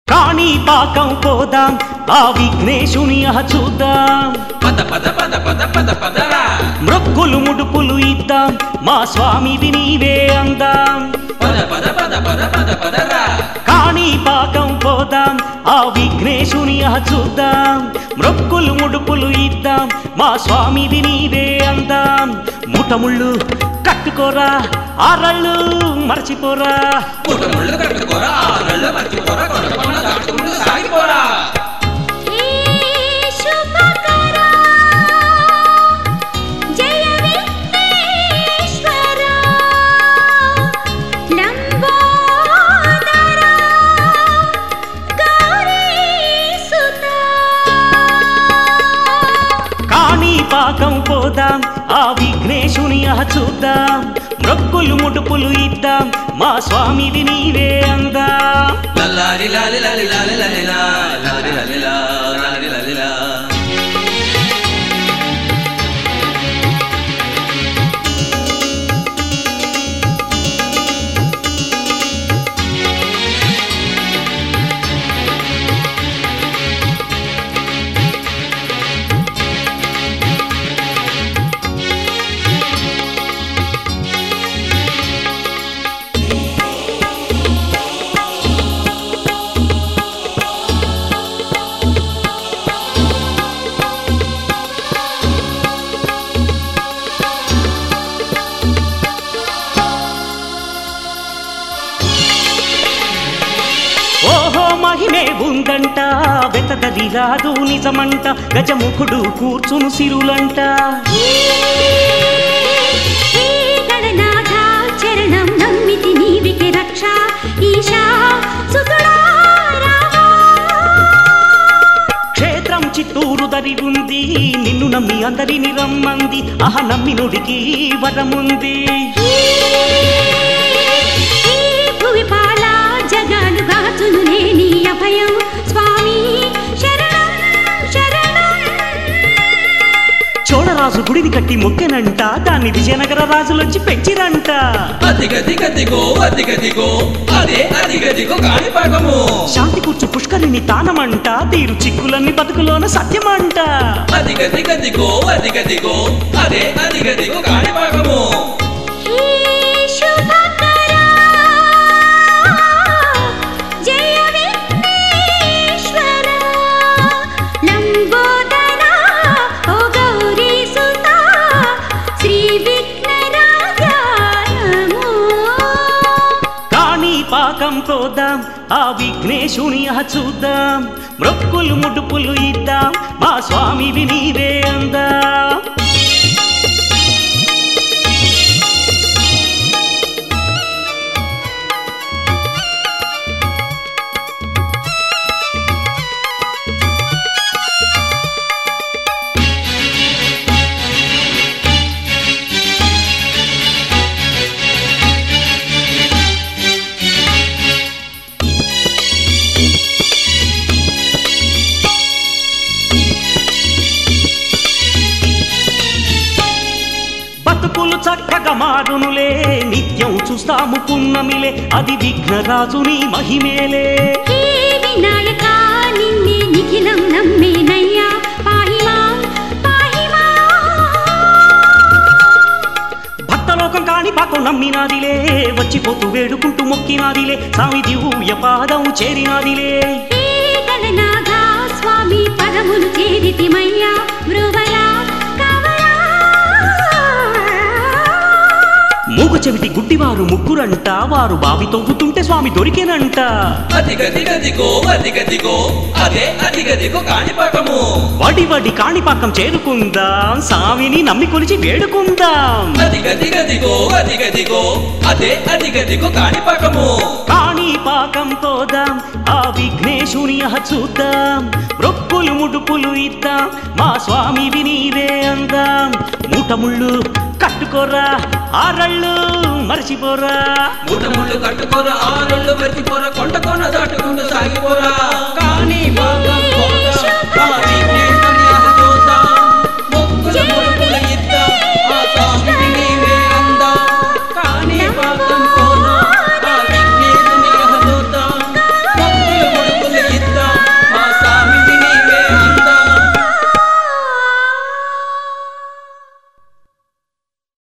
కాణిపాకం పోదాం ఆ విఘ్నేశుని అహ చూద్దాం పద పద పద పద పద పదరా మృక్కులు ముడుపులు ఇద్దాం మా స్వామివి నీవే అందాం పద పద పద పద పద పదరా కాణిపాకం పోదాం ఆ విఘ్నేశుని అహ చూద్దాం మృక్కులు ముడుపులు ఇద్దాం మా స్వామివి నీవే అందాం ముఠముళ్ళు కట్టుకోరా ఆరళ్ళు మరచిపోరా ముఠ ముళ్ళు కట్టుకోరా ఆరళ్ళు మర్చిపోరా కొండ కొండ దాటుకుంటూ సాగిపోరా హే శుభకరా జయ విఘ్నేశ్వర లంబోదర గౌరీసుత కాణిపాకం పోదాం ఆ విఘ్నేశుని అహ చూద్దాం మృక్కులు ముడుపులు ఇద్దాం మా స్వామివి నీవే అందాం లల్లారి లాలి లాలి లాలి లాలి లా, లాలి లాలి లా, లాలి లాలి లా. ఓహో మహిమే ఉందంట వెతదది రాదు నిజమంట గజముఖుడు కూర్చును సిరులంట హే గణనాథ చరణం నమ్మితి నీవికి రక్ష ఈశా సుతుడా రావా క్షేత్రం చిత్తూరు దరి ఉంది నిన్ను నమ్మి అందరిని రమ్మంది అహ నమ్మినుడికి వరముంది ఈ భువి పాల జగాలు గాచును లేని అభయం స్వామి శరణం శరణం చోళరాజు గుడిని కట్టి మొక్కెనంట దాన్ని విజయనగర రాజులొచ్చి పెంచిరంట అదిగదిగదిగో అదిగదిగో అదే అదిగదిగో కాణిపాకము శాంతి కూర్చు పుష్కరిణి తానమంట తీరు చిక్కులన్నీ బతుకులోన సత్యమంట అదిగదిగదిగో అదిగదిగో అదే అదిగదిగో కాణిపాకము హే శుభకరా జయ విఘ్నేశ్వర లంబోదర ఓ గౌరీసుత శ్రీ విఘ్నరాజ నమో కాణిపాకం పోదాం ఆ విఘ్నేశుని అహ చూద్దాం మృక్కులు ముడుపులు ఇద్దాం మా స్వామివి నీవే అందాం బతుకులు చక్కగా మారునులే నిత్యం చూస్తాము పున్నమిలే అది విఘ్నరాజుని మహిమేలే హే వినాయక నిన్నే నిఖిలం నమ్మేనయ్యా పాహిమా పాహిమా భక్తలోకం కాని పాకం నమ్మినాదిలే వచ్చిపోతూ వేడుకుంటూ మొక్కినాదిలే స్వామి దివ్య పాదం చేరినాదిలే హే గణనాథ స్వామి పదములు చేరితిమయ్యా మృవలా కవలా మూగ చెవిటి గుడ్డివారు ముగ్గురంట వారు బావి తవ్వుతుంటే స్వామి దొరికేనంట అదిగదిగదిగో అదిగదిగో అదే అదిగదిగో కాణిపాకము వడి వడి కాణిపాకం చేరుకుందాం స్వామిని నమ్మి కొలిచి వేడుకుందాం అదిగదిగదిగో అదిగదిగో అదే అదిగదిగో కాణిపాకము కాణిపాకం పోదాం ఆ విఘ్నేశుని అహ చూద్దాం రొప్పులు ముడుపులు ఇద్దాం మా స్వామివి నీవే అందాం మూటముళ్ళు కట్టుకోరా ఆరళ్ళు మరచిపోరా మూట ముళ్ళు కట్టుకోరా ఆరుళ్ళు మర్చిపోరా కొండ కొన దాటుకుంటూ సాగిపోరా